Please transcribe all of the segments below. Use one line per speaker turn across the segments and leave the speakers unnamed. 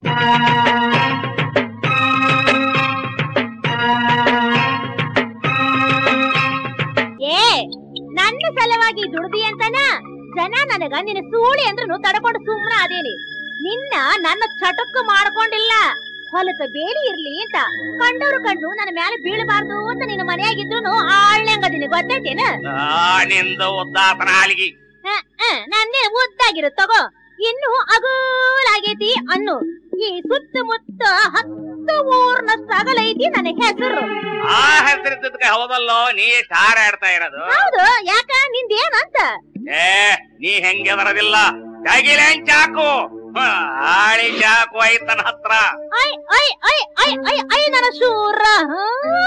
ಏ ನನ್ನ ಸಲುವಾಗಿ ದುಡ್ದಿ ಅಂತನ ಜನ ನನಗ ನಿನ್ನ ಸೂಳಿ ಅಂದ್ರೂ ತಡ್ಕೊಂಡು ಸುಮ್ಮನ ಅದೇನಿ ನಿನ್ನ ನನ್ನ ಚಟಕ್ಕು ಮಾಡ್ಕೊಂಡಿಲ್ಲ ಹೊಲಕ ಬೇಲಿ ಇರ್ಲಿ ಅಂತ ಕಂಡವ್ರು ಕಂಡು ನನ್ನ ಮೇಲೆ ಬೀಳಬಾರ್ದು ಅಂತ ನಿನ್ನ ಮನೆಯಾಗಿದ್ರು ಆಳ್ನಂಗದಿನಿ ಗೊತ್ತೈತೇನ
ನಿಂದ ಉದ್ದಾತನ ಆಲಿಗಿ
ನನ್ನೇ ಉದ್ದಾಗಿರು ತಗೋ ಇನ್ನು ಅಗಲಾಗೈತಿ ಅನ್ನು ಈ ಸುತ್ತಮುತ್ತ ಹತ್ತು ಊರ್ನಷ್ಟು ಅಗಲೈತಿ ನನ್ನ ಹೆಸರು
ಆ ಹೆಸರಿದ್ದಕ್ಕೆ ಹೌದಲ್ಲೋ ನೀ ಎಷ್ಟ್ ಹಾರಾಡ್ತಾ ಇರೋದು
ಹೌದು ಯಾಕ ನಿಂದೇನಂತ
ಏ ನೀ ಹೆಂಗೆ ಬರೋದಿಲ್ಲ ತಗಿಲೇನ್ ಚಾಕು ಹ, ಆಳಿ ಚಾಕು ಐತನ ಹತ್ರ
ಐ ಐ ಐ ಐ ಐ ಐ ನನ್ನ ಶೂರ ಹಾ.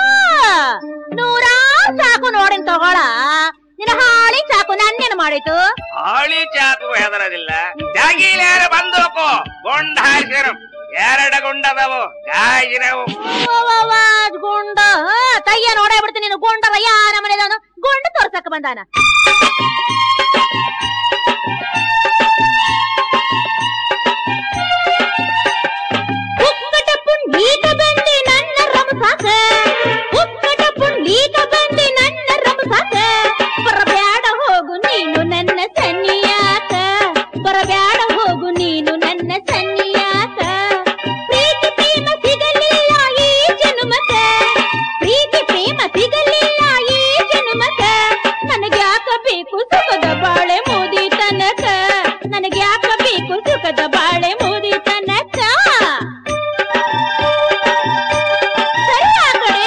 ನೂರಾರು ಚಾಕು ನೋಡಿನ್ ತಗೊಳ ನಿನ್ನ ಹಾಳಿ ಚಾಕು ನನ್ನೇನು ಮಾಡಿತು
ಆಳಿ ಚಾಕು ಹೆದರದಿಲ್ಲ ತಗಿಲೇನ ಬಂದೋಕು ಗುಂಡ ಹಾರಿಸಿರು ಎರಡ ಗುಂಡದವು ಗಾಜಿನವು
ಅವ್ವ, ಅವ್ವ, ಗುಂಡ ಹಾ, ತಯ್ಯ ನೋಡೇ ಬಿಡ್ತೀನಿ ನೀನು ಗುಂಡವ ಯಾರ ಮನೆದವನು ಗುಂಡ ತೋರ್ಸಕ್ ಬಂದಾನ ಉಕ್ಕಟ ಪುಂಡೀಕ ಬಂದೆ ನನ್ನ ರಮಸಾಕ ಉಕ್ಕಟ ಪುಂಡೀಕ ಬಂದೆ ನನ್ನ ರಮಸಾಕ ಬರಬ್ಯಾಡ ಹೋಗು ನೀನು ನನ್ನ ಸನ್ನಿಯಾಕ ಬರಬ್ಯಾಡ ಹೋಗು ನೀನು ನನ್ನ ಸನ್ನಿಯಾಕ ಪ್ರೀತಿ ಪ್ರೇಮ ಸಿಗಲಿಲ್ಲ ಈ ಜನುಮಕ ಪ್ರೀತಿ ಪ್ರೇಮ ಸಿಗಲಿಲ್ಲ ಈ ಜನುಮಕ ನನಗೆ ಯಾಕ ಬೇಕು ಸುಖದ ಬಾಳೆ ಮೋದಿ ತನಕ ನನಗೆ ಯಾಕ ಬೇಕು ಸುಖದ ಬಾಳೆ ಮೋದಿ ತನಕ ಸರಿ ಆ ಕಡೆ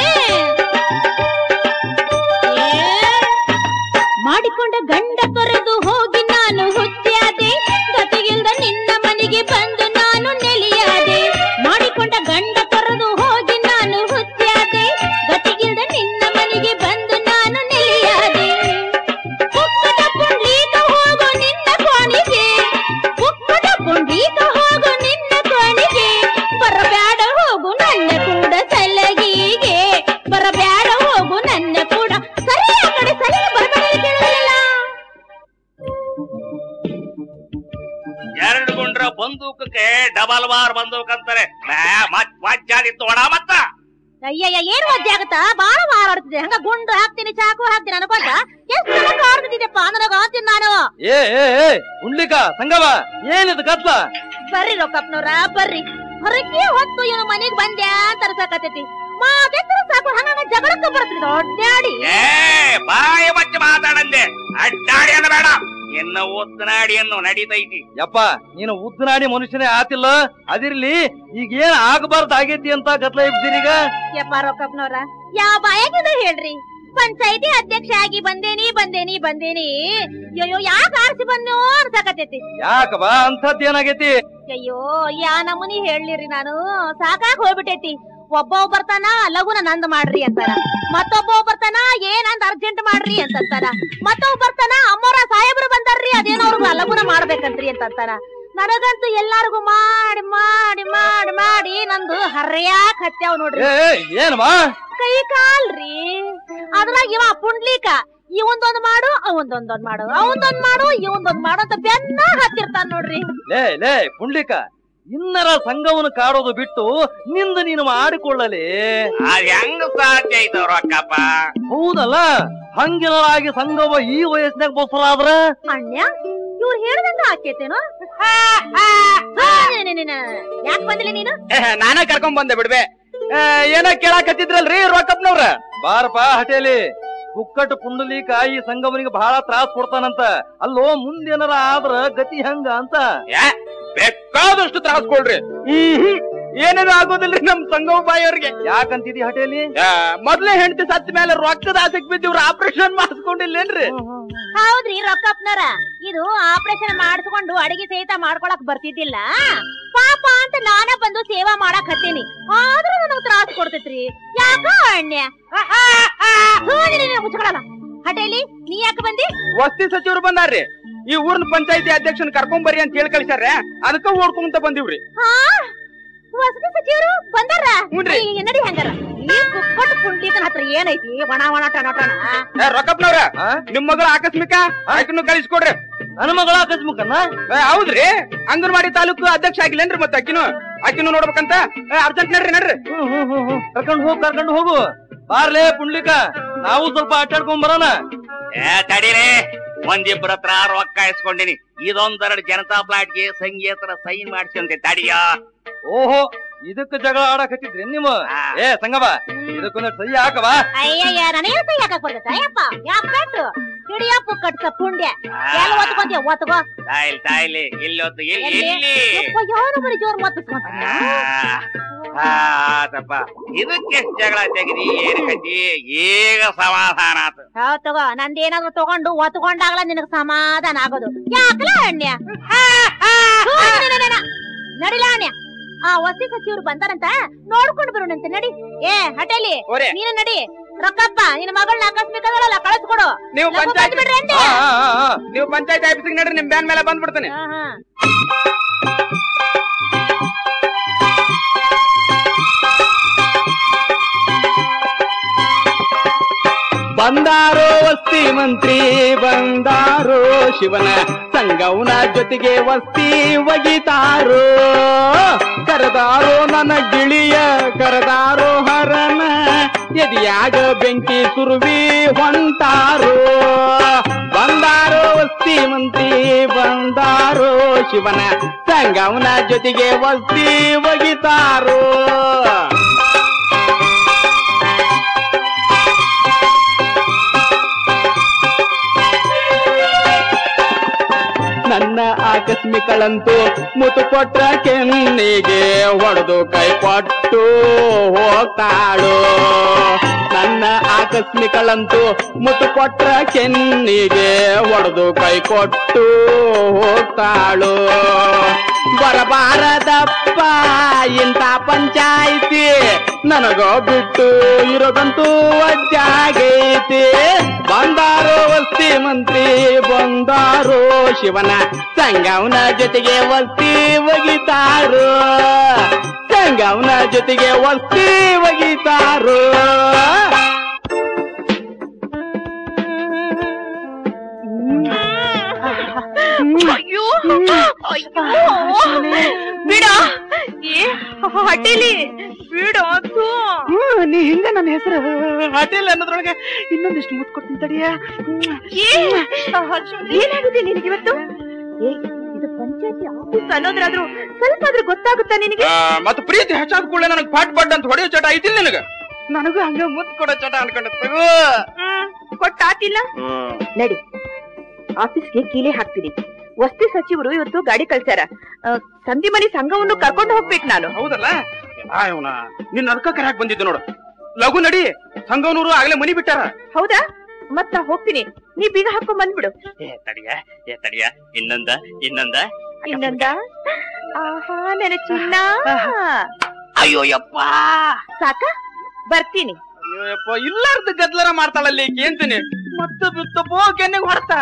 ಏ, ಮಾಡಿಕೊಂಡ ಗಂಡ ತೊರೆದು ಹೋಗಿ ನಾನು ಹುಚ್ಚಾದೆ ಗತಿಗಿಲ್ದ ನಿನ್ನ ಮನೆಗೆ ಬಂದು ನಾನು ನೆಲೆಯಾದೆ ಮಾಡಿಕೊಂಡ ಗಂಡ ತೊರೆದು ಹೋಗಿ ನಾನು ಹುಚ್ಚಾದೆ ಗತಿಗಿಲ್ದ ನಿನ್ನ ಮನೆಗೆ ಬಂದು ನಾನು ನೆಲೆಯಾದೆ ಪುಕ್ಕಟ ಪುಂಡ್ಲೀಕ ಹೋಗು ನಿನ್ನ ಕೋಣಿಗೆ ಪುಕ್ಕಟ ಪುಂಡ್ಲೀಕ ಹೋಗು ನಿನ್ನ ಕೋಣಿಗೆ ಬರಬ್ಯಾಡ ಹೋಗು ನನ್ನ ಕೂಡ ಸಲಗಿಗೆ ಬರಬ್ಯಾಡ ಹೋಗು ನನ್ನ ಕೂಡ ಸರಿ ಆ ಕಡೆ ಸರಿ ಬರಬೇಡ ಕೇಳಲಿಲ್ಲ
ಎರಡು ಗುಂಡ್ರ ಬಂದೂಕಕ್ಕೆ ಡಬಲ್ ಬಾರ್ ಬಂದೂಕ್ ಅಂತಾರೆ ಮ್ಯಾ, ಮತ್ ವಜ್ಜಾದಿತ್ತು ಒಡ ಮತ್ತ
ಅಯ್ಯಯ್ಯ ಏನ್ ವಜ್ಜೆ ಆಗತ್ತಾ ಬಾಳ ಮಾರಾಡ್ತಿದೆ ಹಂಗ ಗುಂಡು ಹಾಕ್ತೀನಿ ಚಾಕು ಹಾಕ್ತೀನಿ ಅನ್ಕೊಂಡ ಎಷ್ಟು ಸಲ ಕಾಡ್ತಿದ್ದೆಪ್ಪ ನನಗ ಅಂತೀನಿ ನಾನು
ಏ ಏ ಏ ಉಂಡ್ಲಿಕ ಸಂಗವ ಏನಿದು ಕತ್ಲ
ಬರ್ರಿ ರೊಕ್ಕಪ್ಪನವ್ರ ಬರ್ರಿ ಹೊರಗೆ ಹೊತ್ತು ಇವನು ಮನೆಗ್ ಬಂದ್ಯಾ ತರ್ಸಕತ್ತೈತಿ ಮಾತೆತ್ರ ಸಾಕು ಹಂಗ ಜಗಳಕ್ಕೆ ಬರ್ತಿದ್ ಒಡ್ಡಾಡಿ
ಏ ಬಾಯಿ ಮಚ್ಚಿ ಮಾತಾಡಂದೆ ಅಡ್ಡಾಡಿ ಅನ್ನಬೇಡ ಇನ್ನು ಉತ್ತನಾಡಿಯನ್ನು ನಡೀತೈತಿ
ಯಪ್ಪ ನೀನು ಉದ್ದನಾಡಿ ಮನುಷ್ಯನೇ ಆತಿಲ್ಲ ಅದಿರ್ಲಿ ಈಗ ಏನ್ ಆಗಬಾರ್ದು ಆಗೈತಿ ಅಂತ ಗತ್ಲ ಇಬ್ದಿರೀಗ
ಯಪ್ಪ ರೊಕ್ಕಪ್ಪನವ್ರ ಯಾವ ಬಾಯಾಗಿದ ಹೇಳ್ರಿ ಪಂಚಾಯತಿ ಅಧ್ಯಕ್ಷ ಆಗಿ ಬಂದೇನಿ ಬಂದೇನಿ ಬಂದೇನಿ ಅಯ್ಯೋ ಯಾಕೆ ಆರ್ಸಿ ಬಂದ್ನೋ ಅನ್ಸಕತ್ತೈತಿ
ಯಾಕವ ಅಂಥದ್ ಏನಾಗೈತಿ
ಅಯ್ಯೋ ಯಾ ನಮೂನಿ ಹೇಳ್ಲಿರಿ ನಾನು ಸಾಕಾಗ್ ಹೋಗ್ಬಿಟ್ಟೈತಿ ಒಬ್ಬ ಬರ್ತಾನ ಲಗುನ ನಂದ್ ಮಾಡ್ರಿ ಅಂತಾರ ಮತ್ತೊಬ್ಬ ಬರ್ತಾನ ಏನಂದ್ ಅರ್ಜೆಂಟ್ ಮಾಡ್ರಿ ಅಂತಂತಾರ ಮತ್ತೊಬ್ಬ ಬರ್ತಾನ ಅಮ್ಮೋರ ಸಾಹೇಬ್ರು ಬಂದಾರ್ರಿ ಅದೇನೋ ಅವ್ರಿಗೆ ಲಗುನ ಮಾಡ್ಬೇಕಂತ್ರಿ ಅಂತಂತಾರ ನನಗಂತೂ ಎಲ್ಲಾರ್ಗು ಮಾಡಿ ಮಾಡಿ ಮಾಡಿ ಮಾಡಿ ನಂದು ಹರ್ಯಾಕ್ ಹತ್ಯಾವ್ ನೋಡ್ರಿ
ಏ ಏ, ಏನ್ವಾ
ಕೈ ಕಾಲ್ರಿ ಅದ್ರಾಗ ಇವ ಪುಂಡ್ಲಿಕ ಇವಂದೊಂದ್ ಮಾಡು ಅವಂದೊಂದೊಂದ್ ಮಾಡು ಅವಂದೊಂದ್ ಮಾಡು ಇವಂದೊಂದ್ ಮಾಡು ಅಂತ ಬೆನ್ನ ಹತ್ತಿರ್ತಾನ ನೋಡ್ರಿ
ಲೇ ಲೇ ಪುಂಡ್ಲಿಕ ಇನ್ನರ ಸಂಘವನ್ನು ಕಾಡೋದು ಬಿಟ್ಟು ನಿಂದ ನೀನು ಮಾಡಿಕೊಳ್ಳಲಿ
ಅದ್ ಹೆಂಗ್ ಸಾಧ್ಯ ಐತವ್ ರೊಕ್ಕಪ್ಪ
ಹೌದಲ್ಲ ಹಂಗಿನರಾಗಿ ಸಂಘವ ಈ ವಯಸ್ಸಿನಾಗ ಬಸರಾದ್ರ
ಅಣ್ಣ ಇವ್ರು ಹೇಳ್ದಂಗ ಆಕೇತೇನೋ ಯಾಕೆ ಬಂದಿಲ್ಲ ನೀನು
ನಾನ ಕರ್ಕೊಂಡ್ ಬಂದೆ ಬಿಡ್ಬೆ ಆ, ಏನೋ ಕೇಳಾಕತ್ತಿದ್ರಲ್ರಿ ರೊಕ್ಕಪ್ಪನವ್ರ
ಬಾರಪ್ಪ ಹಟೇಲಿ ಕುಕ್ಕಟ್ಟು ಪುಂಡಲೀಕ ಈ ಸಂಗಮನಿಗೆ ಬಹಳ ತ್ರಾಸ್ ಕೊಡ್ತಾನಂತ ಅಲ್ಲೋ ಮುಂದೇನಾರ ಆದ್ರ ಗತಿ ಹೆಂಗ ಅಂತ
ಬೇಕಾದಷ್ಟು ತ್ರಾಸ್ ಕೊಡ್ರಿ ಹ್ಮ್ ಏನೇನು ಆಗೋದಿಲ್ರಿ ನಮ್ ಸಂಗಮ ಬಾಯಿ ಅವ್ರಿಗೆ
ಯಾಕಂತಿದಿ ಹಟೇಲಿ
ಮೊದ್ಲೇ ಹೆಂಡತಿ ಸತ್ತ ಮೇಲೆ ರೊಕ್ಕದ ಆಸೆಗ್ ಬಿದ್ದಿವ್ರ ಆಪರೇಷನ್ ಮಾಡಿಸ್ಕೊಂಡಿಲ್ಲೇನ್ರಿ
ಹೌದ್ರಿ ರೊಕ್ಕಪ್ಪನವ್ರ ಇದು ಆಪರೇಷನ್ ಮಾಡಿಸ್ಕೊಂಡು ಅಡಿಗೆ ಸಹಿತ ಮಾಡ್ಕೊಳಕ್ ಬರ್ತಿದ್ದಿಲ್ಲ ಪಾಪ ಅಂತ ನಾನ ಬಂದು ಸೇವಾ ಮಾಡಕ್ ಹತ್ತೀನಿ ಆದ್ರೂ ನನಗ್ ತ್ರಾಸ ಕೊಡ್ತೈತ್ರಿ ಯಾಕ ಅಣ್ಣ ಮುಚ್ಕೊಳಲ್ಲ ಹಟೇಲಿ ನೀ ಯಾಕೆ ಬಂದಿ
ವಸ್ತಿ ಸಚಿವರು ಬಂದಾರ್ರಿ ಈ ಊರ್ನ ಪಂಚಾಯತಿ ಅಧ್ಯಕ್ಷನ್ ಕರ್ಕೊಂಡ್ ಬರ್ರಿ ಅಂತ ಹೇಳಿ ಕಳಿಸ್ಯಾರ ಅದಕ್ಕ ಓಡ್ಕೊಂತ ಬಂದಿವ್ರಿ
ಹಾ ವಸತಿ ಸಚಿವರು ಬಂದಾರ
ಹ್ಞೂನ್ರಿ.
ಈ ನಡಿ ಹಂಗಾರ ಈ ಕುಕ್ಕಟ್ ಪುಂಡ್ಲಿಕನ ಹತ್ರ ಏನೈತಿ ಒಣ ಒಣ ಟಣ ಟಣ
ಏ, ರೊಕ್ಕಪ್ಪನವ್ರ
ಆ?
ನಿಮ್ ಮಗಳ ಆಕಸ್ಮಿಕ ಆಕಿನ್ನು ಕಳಿಸ್ಕೊಡ್ರಿ
ನನ್ನ ಮಗಳ ಆಕಸ್ಮಿಕನ್ನ
ಏ, ಹೌದ್ರಿ ಅಂಗನವಾಡಿ ತಾಲೂಕು ಅಧ್ಯಕ್ಷ ಆಗಿಲ್ಲೇನ್ರಿ ಮತ್ತೆ ಅಕ್ಕಿನು ಅಕ್ಕಿನು ನೋಡ್ಬೇಕಂತ ಅರ್ಜೆಂಟ್ ನಡ್ರಿ ನಡ್ರಿ
ಹ್ಮ್ ಹ್ಮ್ ಹ್ಮ್ ಹ್ಮ್ ಕರ್ಕೊಂಡು ಹೋಗ್ ಕರ್ಕೊಂಡು ಹೋಗು ಬಾರ್ಲೇ ಪುಂಡ್ಲಿಕ ನಾವು ಸ್ವಲ್ಪ ಆಟಾಡ್ಕೊಂಡ್ ಬರೋಣ
ಏ ತಡೀರಿ ಒಂದಿಬ್ಬರ ಹತ್ರ ರೊಕ್ಕ ಇಸ್ಕೊಂಡಿನಿ ಇದೊಂದೆರಡು ಜನತಾ ಪ್ಲಾಟ್ಗೆ ಸಂಗೀತರ ಸೈನ್ ಮಾಡಿಸಿ ತಡಿಯ
ಓಹೋ ಇದಕ್ಕ ಜಗಳ ಆಡಕತ್ತಿದ್ರಿ ನಿಮ್ಮ
ಆ.
ಏ ಸಂಗವ ಇದಕ್ಕೊಂದ್ ಸಹಿ ಹಾಕವಾ
ಅಯ್ಯಯ್ಯ ನನಗೆ ಸೈ ಹಾಕಕ್ ಬರ್ತೈತೆ ಅಯ್ಯಪ್ಪ ಯಾಕಟ್ಟು ಹಿಡಿಯಪ್ಪ ಕಟ್ಸ ಪುಂಡ್ಯ ಎಲ್ಲ ಒತ್ಕೊಂತೀಯ ಒತ್ಕೋ
ತಾಯಿಲ್ ತಾಯಿಲಿ ಇಲ್ಲೊತ್ತು ಇಲ್ಲಿ
ಎಲ್ಲಿ?
ಇಲ್ಲಿ
ಯಪ್ಪ ಯಾರು ಬರೀ ಜೋರ್ ಒತ್ತಿಸ್ಕೊಂತಾನೆ
ಆ, ಆತಪ್ಪ ಇದಕ್ಕೆ ಜಗಳ ತೆಗದಿ ಏನ್ ಕತಿ ಈಗ ಸಮಾಧಾನ ಆತು
ಹೌದ್ ತಗೋ ನಂದೇನಾದ್ರು ತಗೊಂಡು ಒತ್ಕೊಂಡಾಗ್ಲ ನಿನಗ್ ಸಮಾಧಾನ ಆಗೋದು ಯಾಕಲ ಅಣ್ಯ ನಡಿಲ ಅಣ್ಯ ಆ ವಸ್ತಿ ಸಚಿವರು ಬಂದಾರಂತ ನೋಡ್ಕೊಂಡು ಬರೋಣಂತೆ ನಡಿ ಏ ಹಟೇಲಿ
ಓರೆ
ನೀನು ನಡಿ ರೊಕ್ಕಪ್ಪ ನಿನ್ನ ಮಗಳನ್ನ ಆಕಸ್ಮಿಕ ಅದಳಲ್ಲ ಕಳಿಸ್ಕೊಡು
ನೀವು
ಲಘು
ಪಂಚಾಯತ್
ಬಂದ್ಬಿಡ್ರಿ ಅಂದೆ.
ಆ, ಆ, ಆ, ಆ.
ನೀವು ಪಂಚಾಯತ್ ಆಫೀಸಿಗೆ ನಡ್ರಿ ನಿಮ್ ಬ್ಯಾನ್ ಮೇಲೆ ಬಂದ್ಬಿಡ್ತಾನೆ
ಹಾ, ಹಾ.
ಬಂದಾರೋ ವಸ್ತಿ ಮಂತ್ರಿ ಬಂದಾರೋ ಶಿವನ ಸಂಗವನ ಜೊತೆಗೆ ವಸ್ತಿ ಒಗಿತಾರೋ ಕರೆದಾರೋ ನನ್ನ ಗಿಳಿಯ ಕರೆದಾರೋ ಹರನ ಎದಿಯಾಗ ಬೆಂಕಿ ಸುರುವಿ ಹೊಂಟಾರೋ ಬಂದಾರೋ ವಸ್ತಿ ಮಂತ್ರಿ ಬಂದಾರೋ ಶಿವನ ಸಂಗವನ ಜೊತೆಗೆ ವಸ್ತಿ ಒಗಿತಾರೋ ನನ್ನ ಆಕಸ್ಮಿಕಳಂತೂ ಮುತು ಕೊಟ್ರ ಕೆನ್ನಿಗೆ ಹೊಡೆದು ಕೈ ಕೊಟ್ಟು ಹೋಗ್ತಾಳು ನನ್ನ ಆಕಸ್ಮಿಕಳಂತೂ ಮುತು ಕೊಟ್ರ ಕೆನ್ನಿಗೆ ಹೊಡೆದು ಕೈ ಕೊಟ್ಟು ಹೋಗ್ತಾಳು ಬರಬಾರದಪ್ಪ ಇಂಥ ಪಂಚಾಯ್ತಿ ನನಗೋ ಬಿಟ್ಟು ಇರೋದಂತೂ ಅಜ್ಜಾಗೈತಿ ಬಂದಾರೋ ವಸ್ತಿ ಮಂತ್ರಿ ಬಂದಾರೋ ಶಿವನ ಸಂಗವನ ಜೊತೆಗೆ ವಸ್ತಿ ಒಗಿತಾರೋ ಸಂಗವನ ಜೊತೆಗೆ ವಸ್ತಿ ಒಗಿತಾರೋ
ಅಯ್ಯೋ ಅಯ್ಯೋ ಬಿಡ ಏ ಹಟ್ಟಿಲಿ ಬಿಡು ಅದು
ನೀ ಹಿಂಗ ನನ್ನ ಹೆಸರು ಹೋಟೆಲ್ ಅನ್ನೋದ್ರೊಳಗೆ ಇನ್ನೊಂದಿಷ್ಟು ಮುತ್ ಕೊಡ್ತೀನಿ ತಡಿಯ
ಏ ಏನಾಗಿದೆ ನಿನಗಿವತ್ತು ಏ ಇದು ಪಂಚಾಯತಿ ಆಫೀಸ್ ಅನ್ನೋದ್ರಾದ್ರೂ ಸ್ವಲ್ಪ ಆದ್ರೂ ಗೊತ್ತಾಗುತ್ತಾ ನಿನಗೆ
ಮತ್ತ ಪ್ರೀತಿ ಹೆಚ್ಚಾದ ಕೂಡಲೇ ನನಗೆ ಪಾಟ್ ಪಾಟ್ ಅಂತ ಹೊಡೆಯೋ ಚಟ ಐತಿಲ್ಲ ನಿನಗ ನನಗೂ ಹಂಗ ಮುತ್ ಕೊಡೋ ಚಟ ಅನ್ಕೊಂಡ
ಕೊಟ್ಟಾತಿಲ್ಲ ನಡಿ ಆಫೀಸ್ಗೆ ಕೀಲಿ ಹಾಕ್ತೀನಿ ವಸ್ತಿ ಸಚಿವರು ಇವತ್ತು ಗಾಡಿ ಕಳ್ಸ್ಯಾರ ಆ, ಸಂಧಿ ಮನಿ ಸಂಘವನ್ನು ಕರ್ಕೊಂಡು ಹೋಗ್ಬೇಕು ನಾನು
ಹೌದಲ್ಲ ಇವನ ನಿನ್ನ ಅದಕ್ಕ ಕರ್ಯಾಕ್ ಬಂದಿದ್ದು ನೋಡು ಲಘು ನಡಿ ಸಂಗವನೂರು ಆಗ್ಲೇ ಮನಿ ಬಿಟ್ಟಾರ
ಹೌದಾ ಮತ್ ನಾ ಹೋಗ್ತೀನಿ ನೀ ಬೀಗ ಹಾಕೊಂಡ್ ಬಂದ್ಬಿಡು
ಏ ತಡಿಯ ಏ ತಡಿಯ ಇನ್ನೊಂದ ಇನ್ನೊಂದ
ಇನ್ನೊಂದ ಆಹಾ ನನ್ನ ಚಿನ್ನ
ಅಯ್ಯೋ ಯಪ್ಪ
ಸಾಕ ಬರ್ತೀನಿ
ಅಯ್ಯೋಯಪ್ಪ ಇಲ್ಲಾರ್ದ ಗದ್ಲರ ಮಾಡ್ತಾಳಲ್ಲಿ ಈಕಿ ಅಂತೀನಿ ಮತ್ತೆ ಬಿತ್ತಪ್ಪೋ ಕೆನ್ನಿಗೆ ಹೊಡ್ತಾ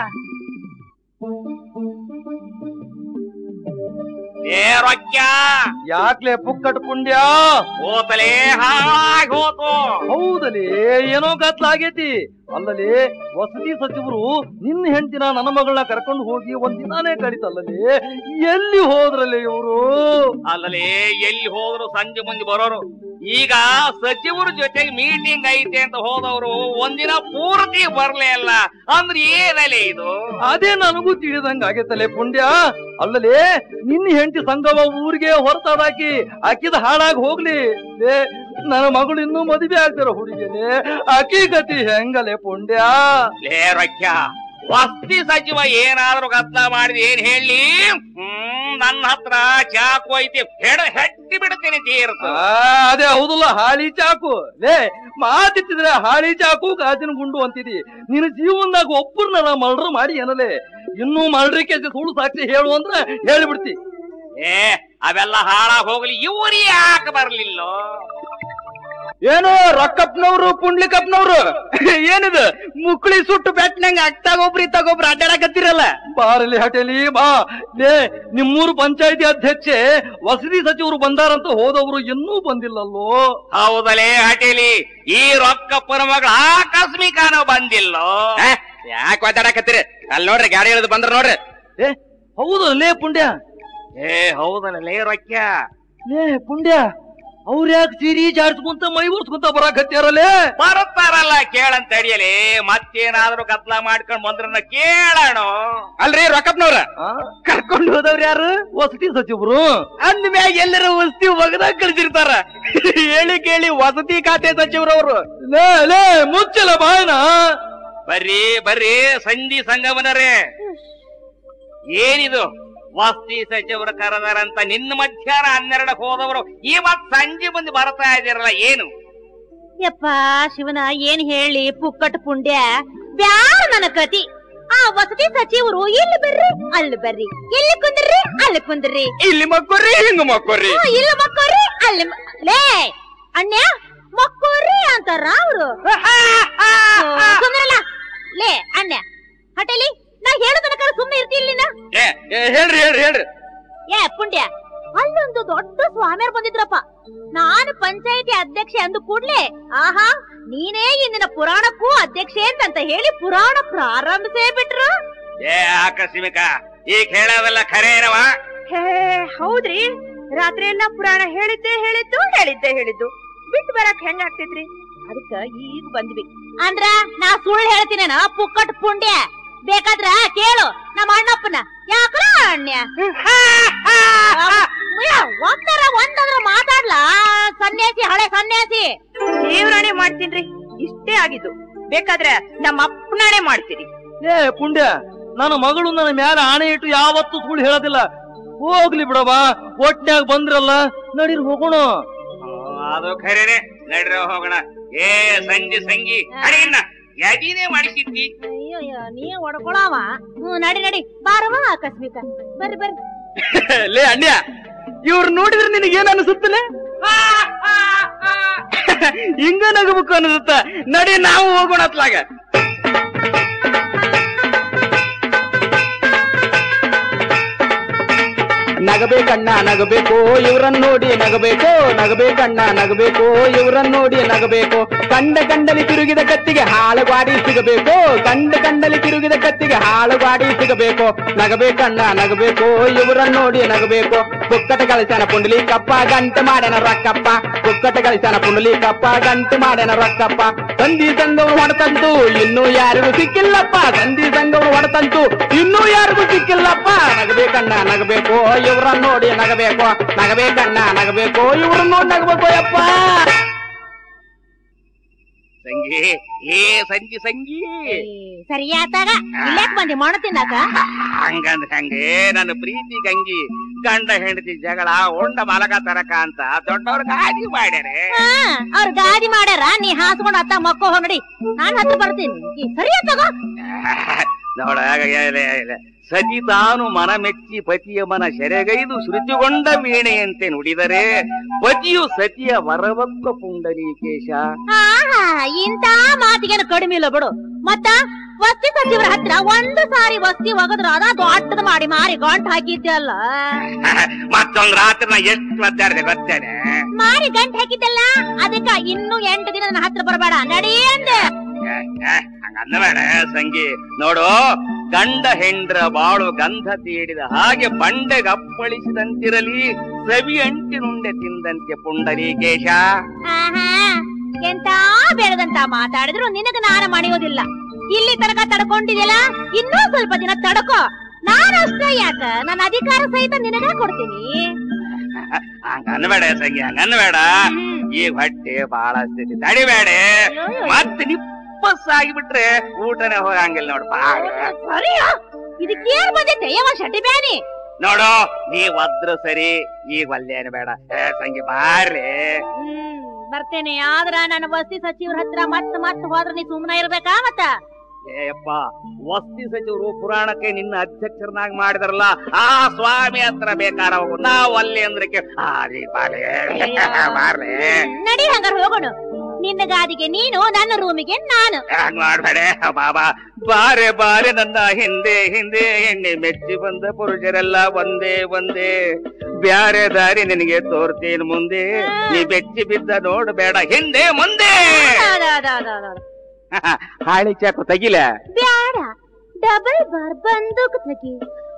ಏ ರೊಕ್ಕ
ಯಾಕ್ಲೆ ಪುಕ್ಕಟ್ ಪುಂಡ್ಯ
ಹೋತಲೇ ಹಾಳಾಗಿ ಹೋತು
ಹೌದಲೇ ಏನೋ ಗತ್ಲಾಗೈತಿ ಅಲ್ಲಲೇ ವಸತಿ ಸಚಿವರು ನಿನ್ನ ಹೆಂಡತಿನ ನನ್ನ ಮಗಳನ್ನ ಕರ್ಕೊಂಡು ಹೋಗಿ ಒಂದ್ ದಿನಾನೇ ಕಡಿತಲ್ಲಲೇ ಎಲ್ಲಿ ಹೋದ್ರಲ್ಲೇ ಇವರು
ಅಲ್ಲಲೇ ಎಲ್ಲಿ ಹೋದ್ರು ಸಂಜೆ ಮುಂದೆ ಬರೋರು ಈಗ ಸಚಿವರ ಜೊತೆಗೆ ಮೀಟಿಂಗ್ ಐತೆ ಅಂತ ಹೋದವರು ಒಂದಿನ ಪೂರ್ತಿ ಬರ್ಲೇ ಅಲ್ಲ ಅಂದ್ರೆ ಏನಲೇ ಇದು
ಅದೇ ನನಗೂ ತಿಳಿದಂಗ ಆಗೈತಲೆ ಪುಂಡ್ಯ ಅಲ್ಲಲೇ ನಿನ್ನ ಹೆಂಡತಿ ಸಂಗವ ಊರಿಗೆ ಹೊರತಾದಾಕಿ ಅಕ್ಕಿದ ಹಾಳಾಗಿ ಹೋಗ್ಲಿ ಲೇ ನನ್ನ ಮಗಳು ಇನ್ನೂ ಮದುವೆ ಆಗ್ತಾರ ಹುಡುಗಿನೇ ಅಕ್ಕಿ ಗತಿ ಹೆಂಗಲೆ ಪುಂಡ್ಯ
ಲೇ ರೊಕ್ಕ ವಸ್ತಿ ಸಚಿವ ಏನಾದ್ರೂ ಗದ್ಲ ಮಾಡಿದ ಏನ್ ಹೇಳಿ ಹ್ಮ್ ನನ್ನ ಹತ್ರ ಚಾಕು ಐತಿ ಹೆಡ ಹೆಟ್ಟಿ ಬಿಡ್ತೀನಿ ತೀರ್ತು
ಆ, ಅದೇ ಹೌದಲ್ಲ ಹಾಳಿ ಚಾಕು ಲೇ ಮಾತಿತ್ತಿದ್ರೆ ಹಾಳಿ ಚಾಕು ಗಾಜಿನ ಗುಂಡು ಅಂತಿದಿ ನಿನ್ನ ಜೀವನದಾಗ ಒಬ್ಬರನ್ನ ಮರ್ಡರ್ ಮಾಡಿ ಏನಲೇ ಇನ್ನೂ ಮರ್ಡರ್ ಕೇಸಿ ಸುಳ್ಳು ಸಾಕ್ಷಿ ಹೇಳು ಅಂದ್ರ ಹೇಳಿಬಿಡ್ತಿ
ಏ ಅವೆಲ್ಲ ಹಾಳಾಗ್ ಹೋಗ್ಲಿ ಇವ್ರು ಯಾಕೆ ಬರ್ಲಿಲ್ಲೋ
ಏನು ರೊಕ್ಕಪ್ಪನವ್ರು ಪುಂಡ್ಲಿಕಪ್ಪನವ್ರು ಏನಿದು ಮುಕ್ಳಿ ಸುಟ್ಟು ಬೆಟ್ನಂಗ ಅಕ್ತಾಗೊಬ್ರು ಇತ್ತಾಗೊಬ್ರು ಅಡ್ಡಾಡಕತ್ತಿರಲ್ಲ
ಬಾರಲಿ ಹಟೇಲಿ ಬಾ ಲೇ ನಿಮ್ಮೂರು ಪಂಚಾಯತಿ ಅಧ್ಯಕ್ಷೆ ವಸತಿ ಸಚಿವರು ಬಂದಾರಂತ ಹೋದವರು ಇನ್ನೂ ಬಂದಿಲ್ಲಲ್ಲೋ
ಹೌದಲೇ ಹಟೇಲಿ ಈ ರೊಕ್ಕಪ್ಪನ ಮಗಳು ಆಕಸ್ಮಿಕನೋ ಬಂದಿಲ್ಲೋ
ಯಾಕೆ ಒದ್ದಾಡಕತ್ತೀರಿ ಅಲ್ಲಿ ನೋಡ್ರಿ ಗಾಡಿ ಇಳಿದು ಬಂದ್ರ ನೋಡ್ರಿ
ಏ ಹೌದು ಲೇ ಪುಂಡ್ಯ
ಏ ಹೌದಲ್ಲ ಲೇ ರೊಕ್ಕ
ಲೇ ಪುಂಡ್ಯ ಅವ್ರ ಯಾಕೆ ಸೀರಿ ಜಾಡ್ಸ್ಕೊಂತ ಮೈ ಒರ್ಸ್ಕೊಂತ ಬರಾಕತ್ಯಾರಲ್ಲೇ
ಬರುತ್ತಾರಲ್ಲ ಕೇಳಂತ ತಡಿಯಲಿ ಮತ್ತೇನಾದ್ರೂ ಕತ್ಲ ಮಾಡ್ಕೊಂಡ್ ಬಂದ್ರನ್ನ ಕೇಳೋಣ
ಅಲ್ರಿ ರೊಕ್ಕಪ್ಪನವ್ರ
ಆ?
ಕರ್ಕೊಂಡು ಹೋದವ್ರ ಯಾರು
ವಸತಿ ಸಚಿವರು
ಅಂದ ಮ್ಯಾಗ ಎಲ್ಲರ ವಸ್ತಿ ಒಗದಾಗ ಕಳಿಸಿರ್ತಾರ ಹೇಳಿ ಕೇಳಿ ವಸತಿ ಖಾತೆ ಸಚಿವರವ್ರು
ಲೇ ಲೇ ಮುಚ್ಚಲ ಬಾಯನ
ಬರ್ರಿ ಬರ್ರಿ ಸಂಧಿ ಸಂಗಮನರೇ ಏನಿದು ವಸ್ತಿ ಸಚಿವರು ಕರೆದಾರಂತ ನಿನ್ನ ಮಧ್ಯಾಹ್ನ ಹನ್ನೆರಡಕ್ಕೆ ಹೋದವರು ಇವತ್ ಸಂಜೆ ಮುಂದೆ ಬರ್ತಾ ಇದ್ದೀರಲ್ಲ ಏನು
ಯಪ್ಪ ಶಿವನ ಏನ್ ಹೇಳಿ ಪುಕ್ಕಟ್ ಪುಂಡ್ಯ ಬ್ಯಾಡ ನನ್ನ ಕತಿ ಆ ವಸತಿ ಸಚಿವರು ಇಲ್ಲಿ ಬರ್ರಿ ಅಲ್ಲಿ ಬರ್ರಿ ಇಲ್ಲಿ ಕುಂದ್ರಿ ಅಲ್ಲಿ ಕುಂದ್ರಿ
ಇಲ್ಲಿ ಮಕ್ಕೋರಿ ಹಿಂಗ ಮಕ್ಕೋರಿ
ಹ್ಮ್, ಇಲ್ಲಿ ಮಕ್ಕೋರಿ ಅಲ್ಲಿ ಮ- ಲೇ ಅಣ್ಣ ಮಕ್ಕೋರಿ ಅಂತಾರ ಅವ್ರು ಸುಮ್ಮನಲ್ಲ ಲೇ ಅಣ್ಣ ಹಟಲಿ ನಾ ಹೇಳು ತನಕ ಸುಮ್ಮನೆ ಇರ್ತಿಲ್ಲ ನೀನು
ಏ, ಏ, ಹೇಳ್ರಿ ಹೇಳ್ರಿ ಹೇಳ್ರಿ
ಏ ಪುಂಡ್ಯ ಅಲ್ಲೊಂದು ದೊಡ್ಡ ಸ್ವಾಮಿಯರ್ ಬಂದಿದ್ರಪ್ಪ ನಾನು ಪಂಚಾಯತಿ ಅಧ್ಯಕ್ಷೆ ಅಂದ ಕೂಡ್ಲೆ ಆಹಾ ನೀನೇ ಇಂದಿನ ಪುರಾಣಕ್ಕೂ ಅಧ್ಯಕ್ಷೆ ಅಂತಂತ ಹೇಳಿ ಪುರಾಣ ಪ್ರಾರಂಭಿಸೇ ಬಿಟ್ರು
ಏ ಆಕಸ್ಮಿಕ ಈಗ ಹೇಳೋವೆಲ್ಲ ಖರೆ ಏನವ
ಹೇ ಹೌದ್ರಿ ರಾತ್ರಿ ಎಲ್ಲ ಪುರಾಣ ಹೇಳಿದ್ದೆ ಹೇಳಿದ್ದು ಹೇಳಿದ್ದೆ ಹೇಳಿದ್ದು ಬಿಟ್ಟು ಬರಕ್ ಹೆಂಗ್ ಆಗ್ತಿದ್ರಿ ಅದಕ್ಕ ಈಗ ಬಂದ್ವಿ
ಅಂದ್ರ ನಾ ಸುಳ್ಳು ಹೇಳ್ತೀನೇನ ಪುಕ್ಕಟ್ ಪುಂಡ್ಯ ಬೇಕಾದ್ರ ಕೇಳು ನಮ್ಮ ಅಣ್ಣಪ್ಪನ ಯಾಕಲ ಅಣ್ಣ ಒಂದರ ಒಂದಂದ್ರ ಮಾತಾಡ್ಲಾ ಸನ್ಯಾಸಿ ಹಳೆ ಸನ್ಯಾಸಿ
ದೇವ್ರಾಣೆ ಮಾಡ್ತೀನ್ರಿ ಇಷ್ಟೇ ಆಗಿದ್ದು ಬೇಕಾದ್ರೆ ನಮ್ಮ ಅಪ್ಪನಾಣೆ ಮಾಡ್ತೀರಿ
ಏ ಪುಂಡ್ಯ ನನ್ನ ಮಗಳು ನನ್ನ ಮ್ಯಾಲ ಆಣೆ ಇಟ್ಟು ಯಾವತ್ತೂ ಸುಳ್ಳು ಹೇಳೋದಿಲ್ಲ ಹೋಗ್ಲಿ ಬಿಡವ ಒಟ್ನ್ಯಾಗ ಬಂದ್ರಲ್ಲ ನಡೀರಿ ಹೋಗೋಣ
ಹ್ಮ್, ಅದು ಖರೇನೆ ನಡ್ರಿ ಹೋಗೋಣ ಏ ಸಂಜೆ ಸಂಗಿ ಅಡಿಗಿನ್ನ ಯಾದೀನೇ ಮಾಡಿಸಿದ್ದಿ
ಅಯ್ಯೋ ಅಯ್ಯೋ, ನೀ ಹೊಡ್ಕೊಳವ ಹ್ಮ್ ನಡಿ ನಡಿ ಬಾರವ ಆಕಸ್ಮಿಕ ಬರ್ರಿ ಬರ್ರಿ
ಲೇ ಅಣ್ಯ ಇವ್ರು ನೋಡಿದ್ರೆ ನಿನಗೆ ಏನ್ ಅನಿಸುತ್ತಲೆ ಹಿಂಗ ನಗಬೇಕು ಅನಿಸುತ್ತ ನಡಿ ನಾವು ಹೋಗೋಣ ಅತ್ಲಾಗ ನಗಬೇಕಣ್ಣ ನಗಬೇಕು ಇವ್ರನ್ನ ನೋಡಿ ನಗಬೇಕು ನಗಬೇಕಣ್ಣ ನಗಬೇಕು ಇವ್ರನ್ನ ನೋಡಿ ನಗಬೇಕು ಕಂಡ ಕಂಡಲಿ ತಿರುಗಿದ ಕತ್ತಿಗೆ ಹಾಳುಗಾಡಿ ಸಿಗಬೇಕು ಕಂಡ ಕಂಡಲಿ ತಿರುಗಿದ ಕತ್ತಿಗೆ ಹಾಳುಗಾಡಿ ಸಿಗಬೇಕು ನಗಬೇಕಣ್ಣ ನಗಬೇಕು ಇವ್ರನ್ನ ನೋಡಿ ನಗಬೇಕು ಪುಕ್ಕಟ ಕಳಿಸನ ಪುಂಡಲಿ ಕಪ್ಪ ಗಂಟೆ ಮಾಡ್ಯಾನ ರೊಕ್ಕಪ್ಪ ಪುಕ್ಕಟ ಕಳಿಸನ ಪುಂಡಲಿ ಕಪ್ಪ ಗಂಟೆ ಮಾಡ್ಯಾನ ರೊಕ್ಕಪ್ಪ ಸಂಧಿ ಸಂಘವನ್ನು ಹೊಡೆತಂತು ಇನ್ನೂ ಯಾರಿಗೂ ಸಿಕ್ಕಿಲ್ಲಪ್ಪ ಸಂಧಿ ಸಂಘವನ್ನು ಹೊಡೆತಂತು ಇನ್ನೂ ಯಾರಿಗೂ ಸಿಕ್ಕಿಲ್ಲಪ್ಪ ನಗಬೇಕಣ್ಣ ನಗಬೇಕು ಇವ್ರನ್ನ ನೋಡಿ ನಗಬೇಕು ನಗಬೇಕಣ್ಣ ನಗಬೇಕು ಇವ್ರನ್ನ ನೋಡಿ ನಗಬೇಕು ಯಪ್ಪ
ಸಂಗಿ ಏ ಸಂಜಿ ಸಂಗಿ
ಏ, ಸರಿಯಾತಾಗ ಇಲ್ಲಾಕ್ ಬಂದಿ ಮಣ್ಣು ತಿನ್ನಾಕ
ಹಂಗಂದ್ರೆ ಹಂಗೆ ನನ್ನ ಪ್ರೀತಿ ಗಂಗಿ ಗಂಡ ಹೆಂಡತಿ ಜಗಳ ಉಂಡ ಮಲಗ ತರಕ ಅಂತ ದೊಡ್ಡವ್ರ ಗಾದಿ ಮಾಡ್ಯಾರೆ
ಹಾ ಅವ್ರ ಗಾದಿ ಮಾಡ್ಯಾರ ನೀ ಹಾಸ್ಕೊಂಡ್ ಅತ್ತ ಮಕ್ಕೋ ಹೊಂಗಡಿ ನಾನ್ ಹತ್ರ ಬರ್ತೀನಿ ಈ ಸರಿಯಾತಾಗ
ನೋಡ ಎಲೆ, ಎಲೆ. ಸತಿ ತಾನು ಮನ ಮೆಚ್ಚಿ ಪತಿಯ ಮನ ಸೆರೆಗೈದು ಶ್ರುತಿಗೊಂಡ ವೀಣೆಯಂತೆ ನುಡಿದರೆ ಪತಿಯು ಸತಿಯ ವರವಕ್ಕ ಪುಂಡಲೀಕೇಶ
ಆಹಾ ಇಂತ ಮಾತಿಗೇನು ಕಡಿಮೆ ಇಲ್ಲ ಬಿಡು ಮತ್ತ ವಸ್ತಿ ಸಚಿವರ ಹತ್ರ ಒಂದು ಸಾರಿ ವಸ್ತಿ ಒಗದ್ರ ಅದ ದೊಡ್ಡದ ಮಾಡಿ ಮಾರಿ ಗಂಟ್ ಹಾಕಿದ್ದಲ್ಲ
ಮತ್ತೊಂದ್ ರಾತ್ರಿ ನಾ ಎಷ್ಟು ಒದ್ದಾಡಿದೆ ಗೊತ್ತೇನೆ
ಮಾರಿ ಗಂಟ್ ಹಾಕಿದ್ದಲ್ಲ ಅದಕ್ಕ ಇನ್ನು ಎಂಟು ದಿನ ನನ್ನ ಹತ್ರ ಬರಬೇಡ ನಡಿ ಅಂದೆ
ಹಂಗಂದಬೇಡ ಸಂಗಿ ನೋಡು ಗಂಡ ಹೆಂಡ್ರ ಬಾಳು ಗಂಧ ತೀಡಿದ ಹಾಗೆ ಬಂಡೆಗಪ್ಪಳಿಸಿದಂತಿರಲಿ ಸವಿ ಅಂಟಿನುಂಡೆ ತಿಂದಂತೆ ಪುಂಡಲೀಕೇಶ
ಆಹಾ ಎಂತ ಬೆಳೆದಂತ ಮಾತಾಡಿದ್ರು ನಿನಗ ನಾನು ಮಣಿಯೋದಿಲ್ಲ ಇಲ್ಲಿ ತನಕ ತಡ್ಕೊಂಡಿದ್ಯಲ್ಲ ಇನ್ನೂ ಸ್ವಲ್ಪ ದಿನ ತಡ್ಕೋ ನಾನು ಅಷ್ಟೇ ಯಾಕ ನನ್ನ ಅಧಿಕಾರ ಸಹಿತ ನಿನಗ ಕೊಡ್ತೀನಿ
ಹಂಗನ್ಬೇಡ ಸಂಗಿ ಹಂಗನ್ಬೇಡ ಈಗ ಹೊಟ್ಟೆ ಬಹಳ ಸ್ಥಿತಿ ತಡಿಬೇಡ ಮತ್ ನಿಪ್ಪಸ್ಸಾಗಿಬಿಟ್ರೆ ಊಟನೇ ಹೋಗಂಗಿಲ್ಲ ನೋಡು ಬಾಳ
ಸರಿಯಾ ಇದಕ್ಕೇನ್ ಬಂದೈತೆ ಯವ ಶಟಿ ಬ್ಯಾನಿ
ನೋಡು ನೀ ಒದ್ರ ಸರಿ ಈಗ ಒಲ್ಲೇನು ಬೇಡ ಏ, ಸಂಗಿ ಬಾರ್ರಿ
ಹ್ಮ್ ಬರ್ತೇನೆ ಆದ್ರ ನನ್ನ ವಸ್ತಿ ಸಚಿವರ ಹತ್ರ ಮತ್ ಮತ್ ಹೋದ್ರ ನೀ ಸುಮ್ನ ಇರ್ಬೇಕಾ ಮತ್ತ
ಏಯಪ್ಪ ವಸ್ತಿ ಸಚಿವರು ಪುರಾಣಕ್ಕೆ ನಿನ್ನ ಅಧ್ಯಕ್ಷರನ್ನಾಗಿ ಮಾಡಿದಾರಲ್ಲ ಆ ಸ್ವಾಮಿ ಹತ್ರ ಬೇಕಾರ ಹೋಗು ನಾವ್ ಅಲ್ಲಿ ಅಂದ್ರೆ ಕೇ- ಆ, ರೀ ಬಾಲೆ ಬಾರ್ರಿ
ನಡಿ ಹಂಗಾರ ಹೋಗೋಣ ನಿನ್ನ ಗಾದಿಗೆ ನೀನು ನನ್ನ ರೂಮಿಗೆ ನಾನು
ಹಂಗ್ ಮಾಡ್ಬೇಡ ಬಾಬಾ ಬಾರೆ ಬಾರೆ ನನ್ನ ಹಿಂದೆ ಹಿಂದೆ ಎಣ್ಣೆ ಮೆಚ್ಚಿ ಬಂದ ಪುರುಷರೆಲ್ಲ ಒಂದೇ ಒಂದೇ ಬ್ಯಾರೆ ದಾರಿ ನಿನಗೆ ತೋರ್ತೀನಿ ಮುಂದೆ ನೀ ಬೆಚ್ಚಿ ಬಿದ್ದ ನೋಡ್ಬೇಡ ಹಿಂದೆ ಮುಂದೆ
ಅದ, ಅದ, ಅದ, ಅದ, ಅದ.
ಹಾಳಿ ಚಾಕು ತೆಗಿಲ
ಬ್ಯಾಡ ಡಬಲ್ ಬಾರ್ ಬಂದೂಕ್ ತೆಗಿ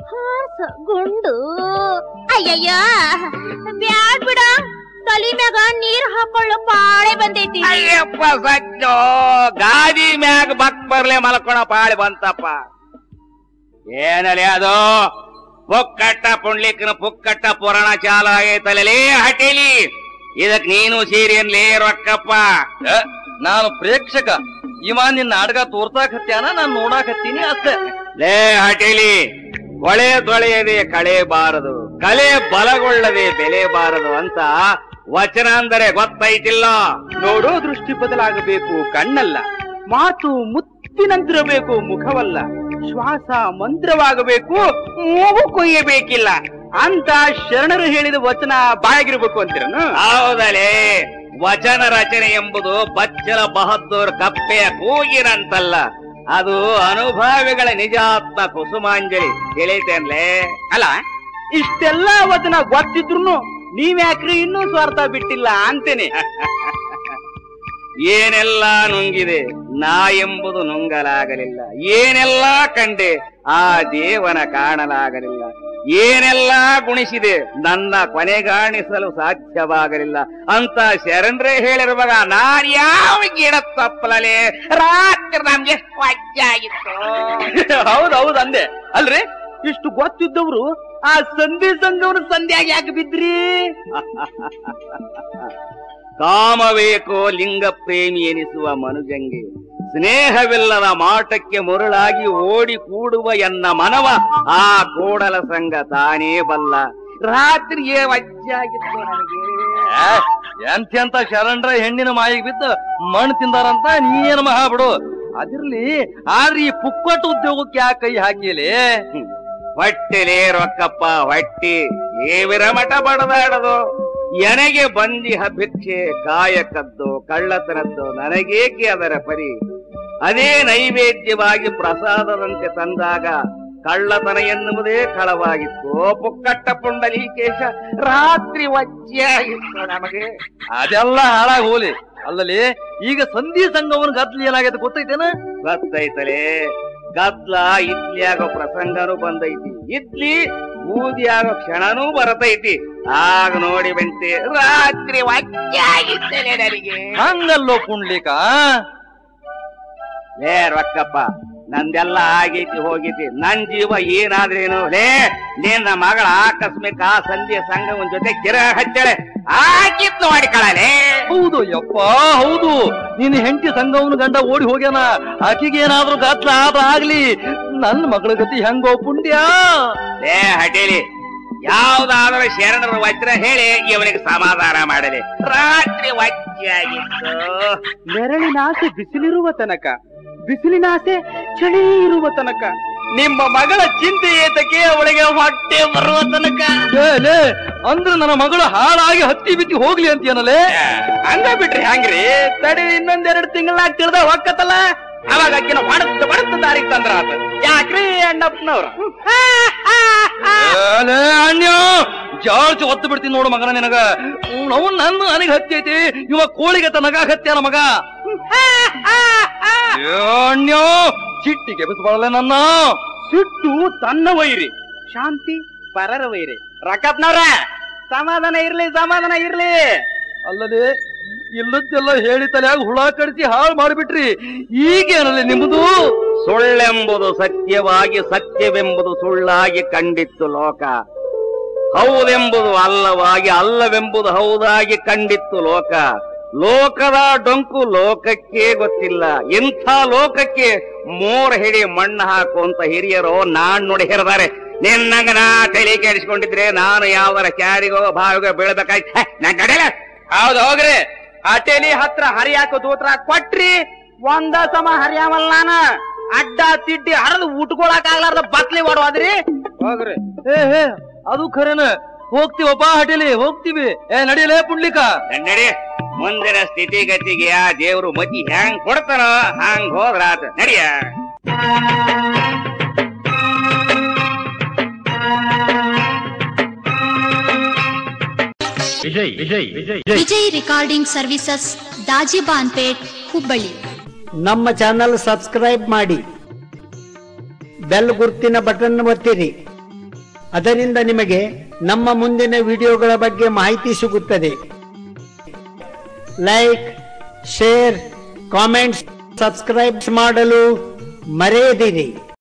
ಹಾರ್ಸ ಗುಂಡು ಅಯ್ಯಯ್ಯ ಬ್ಯಾಡ್ ಬಿಡ ತಲಿ ಮ್ಯಾಗ ನೀರ್ ಹಾಕೊಳ್ಳೋ ಪಾಳೆ ಬಂದೈತಿ
ಅಯ್ಯಪ್ಪ ಸಜ್ಜೋ ಗಾದಿ ಮ್ಯಾಗ ಬಕ್ ಬರ್ಲೆ ಮಲ್ಕೊಳ ಪಾಳಿ ಬಂತಪ್ಪ ಏನಲೆ ಅದು ಪುಕ್ಕಟ್ಟ ಪುಂಡ್ಲಿಕ್ಕನ ಪುಕ್ಕಟ್ಟ ಪುರಾಣ ಚಾಲ ಆಗೈತಲೇ ಹಟೇಲಿ ಇದಕ್ ನೀನು ಸೇರಿ ಅನ್ಲೇ ರೊಕ್ಕಪ್ಪ
ಏ, ನಾನು ಪ್ರೇಕ್ಷಕ ಇವ ನಿನ್ನ ನಾಟಕ ತೋರ್ಸಾಕತ್ಯಾನ ನಾನ್ ನೋಡಾಕತ್ತೀನಿ ಅಷ್ಟೇ
ಲೇ ಹಟೇಲಿ ಕೊಳೆ ತೊಳೆಯದೆ ಕಳೆ ಬಾರದು ಕಲೆ ಬಲಗೊಳ್ಳದೆ ಬೆಲೆ ಬಾರದು ಅಂತ ವಚನ ಅಂದರೆ ಗೊತ್ತೈತಿಲ್ಲ
ನೋಡೋ ದೃಷ್ಟಿ ಬದಲಾಗಬೇಕು ಕಣ್ಣಲ್ಲ ಮಾತು ಮುತ್ತಿನಂತಿರಬೇಕು ಮುಖವಲ್ಲ ಶ್ವಾಸ ಮಂತ್ರವಾಗಬೇಕು ಮೂಗು ಕೊಯ್ಯಬೇಕಿಲ್ಲ ಅಂತ ಶರಣರು ಹೇಳಿದ ವಚನ ಬಾಯಾಗಿರ್ಬೇಕು ಅಂತೀರನು
ಹೌದಲೇ ವಚನ ರಚನೆ ಎಂಬುದು ಬಚ್ಚಲ ಬಹದ್ದೂರ್ ಕಪ್ಪೆಯ ಕೂಗಿನಂತಲ್ಲ ಅದು ಅನುಭಾವಿಗಳ ನಿಜಾತ್ಮ ಕುಸುಮಾಂಜಲಿ ತಿಳಿತೇನ್ಲೇ
ಅಲ್ಲ ಇಷ್ಟೆಲ್ಲ ವಚನ ಗೊತ್ತಿದ್ರು ನೀವ್ಯಾಕ್ರಿ ಇನ್ನೂ ಸ್ವಾರ್ಥ ಬಿಟ್ಟಿಲ್ಲ ಅಂತೇನೆ
ಏನೆಲ್ಲ ನುಂಗಿದೆ ನಾ ಎಂಬುದು ನುಂಗಲಾಗಲಿಲ್ಲ ಏನೆಲ್ಲ ಕಂಡೆ ಆ ದೇವನ ಕಾಣಲಾಗಲಿಲ್ಲ ಏನೆಲ್ಲ ಗುಣಿಸಿದೆ ನನ್ನ ಕೊನೆಗಾಣಿಸಲು ಸಾಧ್ಯವಾಗಲಿಲ್ಲ ಅಂತ ಶರಣರೇ ಹೇಳಿರುವಾಗ ನಾನ್ ಯಾವ ಗಿಡ ತಪ್ಪಲಲೆ ರಾತ್ರಿ ನಮ್ಗೆ ಎಷ್ಟು ಆಗಿತ್ತು
ಹೌದೌದು ಅಂದೆ ಅಲ್ರಿ ಇಷ್ಟು ಗೊತ್ತಿದ್ದವ್ರು ಆ ಸಂಧಿ ಸಂಘವನ ಸಂಧ್ಯಾಗ ಯಾಕೆ ಬಿದ್ರಿ
ಕಾಮವೇಕೋ ಲಿಂಗ ಪ್ರೇಮಿ ಎನಿಸುವ ಮನುಜಂಗೆ ಸ್ನೇಹವಿಲ್ಲದ ಮಾಟಕ್ಕೆ ಮುರುಳಾಗಿ ಓಡಿ ಕೂಡುವ ಎನ್ನ ಮನವ ಆ ಕೂಡಲ ಸಂಘ ತಾನೇ ಬಲ್ಲ ರಾತ್ರಿಯೇ ವಜ್ಜಾಗಿತ್ತು ನನಗೆ
ಏ, ಎಂತೆಂತ ಶರಣರ ಹೆಣ್ಣಿನ ಮಾಯಿಗೆ ಬಿದ್ದು ಮಣ್ಣು ತಿಂದಾರಂತ ನೀನ್ ಮಹಾ ಬಿಡು ಅದಿರ್ಲಿ ಆದ್ರೆ ಈ ಪುಕ್ಕಟ್ಟು ಉದ್ಯೋಗಕ್ಕೆ ಯಾಕೆ ಕೈ ಹಾಕಿಲಿ
ಹೊಟ್ಟೆಲೇ ರೊಕ್ಕಪ್ಪ ಹೊಟ್ಟಿ ದೇವರ ಮಠ ಬಡದಾಡದು ಎನಗೆ ಬಂದಿಹ ಭಿಕ್ಷೆ ಕಾಯಕದ್ದು ಕಳ್ಳತನದ್ದು ನನಗೇಕೆ ಅದರ ಪರಿ ಅದೇ ನೈವೇದ್ಯವಾಗಿ ಪ್ರಸಾದದಂತೆ ತಂದಾಗ ಕಳ್ಳತನ ಎನ್ನುವುದೇ ಕಳವಾಗಿತ್ತು ಪುಕ್ಕಟ್ಟ ಪುಂಡಲೀಕೇಶ ರಾತ್ರಿ ವಜ್ಜಾಗಿತ್ತು ನಮಗೆ
ಅದೆಲ್ಲ ಹಾಳಾಗಿ ಹೋಲಿ ಅಲ್ಲಲ್ಲಿ ಈಗ ಸಂಧಿ ಸಂಘವನ್ ಗದ್ಲಿ ಏನಾಗೈತೆ ಗೊತ್ತೈತೇನ
ಗೊತ್ತೈತಲೇ ಗದ್ಲ ಇಡ್ಲಿ ಆಗೋ ಪ್ರಸಂಗನೂ ಬಂದೈತಿ ಇಡ್ಲಿ ಬೂದಿ ಆಗೋ ಕ್ಷಣನೂ ಬರತೈತಿ ಆಗ ನೋಡಿ ಬಂತೆ ರಾತ್ರಿ ವಜ್ಜಾಗಿತ್ತಲೇ ನನಗೆ
ಹಂಗಲ್ಲೋ ಪುಂಡ್ಲಿಕ
ಲೇ ರೊಕ್ಕಪ್ಪ ನಂದೆಲ್ಲ ಆಗೈತಿ ಹೋಗೈತಿ ನನ್ ಜೀವ ಏನಾದ್ರೇನು ಲೇ ನಿನ್ನ ಮಗಳ ಆಕಸ್ಮಿಕ ಸಂಧಿಯ ಸಂಘವನ್ ಜೊತೆ ಗಿರ ಹಚ್ಚಳೆ ಆಕಿತ್ ನೋಡಿಕಳಲೇ
ಹೌದು ಯಪ್ಪ ಹೌದು ನೀನ್ ಹೆಂಡತಿ ಸಂಘವನ ಗಂಡ ಓಡಿ ಹೋಗ್ಯಾನ ಆಕಿಗೆ ಏನಾದ್ರೂ ಗಾತ್ರ ಆದ ಆಗ್ಲಿ ನನ್ನ ಮಗಳ ಗತಿ ಹೆಂಗೋ ಪುಂಡ್ಯ
ಲೇ ಹಟೇಲಿ ಯಾವ್ದಾದ್ರೂ ಶರಣರ ವಜ್ರ ಹೇಳಿ ಇವನಿಗೆ ಸಮಾಧಾನ ಮಾಡಲಿ ರಾತ್ರಿ ವಜ್ಜಾಗಿತ್ತು
ನೆರಳಿನ ಆಸೆ ಬಿಸಿಲಿರುವ ತನಕ ಬಿಸಿಲಿನ ಆಸೆ ಚಳಿ ಇರುವ ತನಕ ನಿಮ್ಮ ಮಗಳ ಚಿಂತೆ ಏತಕ್ಕೆ ಅವಳಿಗೆ ಹೊಟ್ಟೆ ಬರುವ ತನಕ
ಲೇ, ಲೇ, ಅಂದ್ರ ನನ್ನ ಮಗಳು ಹಾಳಾಗಿ ಹತ್ತಿ ಬಿತ್ತಿ ಹೋಗ್ಲಿ ಅಂತೀಯನಲ್ಲೇ
ಹಂಗ ಬಿಟ್ರಿ ಹಂಗ್ರಿ ತಡಿ ಇನ್ನೊಂದೆರಡು ತಿಂಗಳಾಗ ತಿಳಿದ ಹೊಕ್ಕತ್ತಲ್ಲ ಅವಾಗ ಅಕ್ಕಿನ ಹೊಡತ್ ಹೊಡತ್ ದಾರಿಗೆ ತಂದ್ರ ಆತ ಯಾಕ್ರಿ ಅಣ್ಣಪ್ಪನವ್ರ
ಏಲೇ ಅಣ್ಣ ಜಾಳ್ಚಿ ಒತ್ತು ಬಿಡ್ತೀನಿ ನೋಡು ಮಗನ ನಿನಗ ನಾವು ನನ್ನ ನನಗೆ ಹತ್ತಿ ಐತಿ ಇವ ಕೋಳಿಗೆ ನಗ ಹತ್ಯಾನ ಮಗ ಏ ಅಣ್ಣ ಚಿಟ್ಟಿಗೆ ಬಿಸ್ಬಾಳಲೆ ನನ್ನ
ಸಿಟ್ಟು ತನ್ನ ವೈರಿ ಶಾಂತಿ ಪರರ ವೈರಿ ರಕಪ್ನವ್ರ ಸಮಾಧಾನ ಇರ್ಲಿ ಸಮಾಧಾನ ಇರ್ಲಿ
ಅಲ್ಲದೆ ಇಲ್ಲದ್ದೆಲ್ಲ ಹೇಳಿ ತಲೆಯಾಗ ಹುಳ ಕಡಿಸಿ ಹಾಳು ಮಾಡಿಬಿಟ್ರಿ ಈಗೇನಲ್ಲಿ ನಿಮ್ಮದು
ಸುಳ್ಳೆಂಬುದು ಸತ್ಯವಾಗಿ ಸತ್ಯವೆಂಬುದು ಸುಳ್ಳಾಗಿ ಕಂಡಿತ್ತು ಲೋಕ ಹೌದೆಂಬುದು ಅಲ್ಲವಾಗಿ ಅಲ್ಲವೆಂಬುದು ಹೌದಾಗಿ ಕಂಡಿತ್ತು ಲೋಕ ಲೋಕದ ಡೊಂಕು ಲೋಕಕ್ಕೆ ಗೊತ್ತಿಲ್ಲ ಇಂಥ ಲೋಕಕ್ಕೆ ಮೋರ್ ಹಿಡಿ ಮಣ್ಣು ಹಾಕು ಅಂತ ಹಿರಿಯರು ನಾನ್ ನುಡಿ ಹಿರಿದಾರೆ ನಿನ್ನಂಗ ನಾ ತಲೆ ಕೆಡಿಸ್ಕೊಂಡಿದ್ರೆ ನಾನು ಯಾವರ ಕ್ಯಾರಿಗೋ ಬಾವಿಗೋ ಬೀಳ್ಬೇಕಾಯ್ತು ನನ್ ಕಡೆಲ
ಹೌದ್ ಹೋಗ್ರಿ ಹಟೇಲಿ ಹತ್ರ ಹರಿಯಾಕ ದೂತ್ರ ಕೊಟ್ರಿ ಒಂದ ಸಮ ಹರಿಯಾವಲ್ಲ ನಾನ ಅಡ್ಡ ತಿಡ್ಡಿ ಹರಿದು ಉಟ್ಕೊಳಕ್ ಆಗ್ಲಾರ್ದ ಬತ್ಲಿ ಹೊಡೋದ್ರಿ ಹೋಗ್ರಿ
ಏ ಏ, ಅದು ಖರೇನ ಹೋಗ್ತೀವಪ್ಪ ಹಟೇಲಿ ಹೋಗ್ತೀವಿ ಏ ನಡಿಯಲೇ ಪುಂಡ್ಲಿಕ
ನಡಿ ಮುಂದಿನ ಸ್ಥಿತಿಗತಿಗೆ ಆ ದೇವ್ರು ಮತಿ ಹೆಂಗ್ ಕೊಡ್ತಾನೋ ಹಂಗ್ ಹೋದ್ರಾತ ನಡಿಯ
ವಿಜಯ್ ರೆಕಾರ್ಡಿಂಗ್ ಸರ್ವಿಸಸ್ ದಾಜಿಬಾನ್ಪೇಟ್ ಹುಬ್ಬಳ್ಳಿ
ನಮ್ಮ ಚಾನಲ್ ಸಬ್ಸ್ಕ್ರೈಬ್ ಮಾಡಿ ಬೆಲ್ ಗುರ್ತಿನ ಬಟನ್ ಒತ್ತಿರಿ ಅದರಿಂದ ನಿಮಗೆ ನಮ್ಮ ಮುಂದಿನ ವಿಡಿಯೋಗಳ ಬಗ್ಗೆ ಮಾಹಿತಿ ಸಿಗುತ್ತದೆ ಲೈಕ್ ಶೇರ್ ಕಾಮೆಂಟ್ಸ್ ಸಬ್ಸ್ಕ್ರೈಬ್ ಮಾಡಲು ಮರೆಯದಿರಿ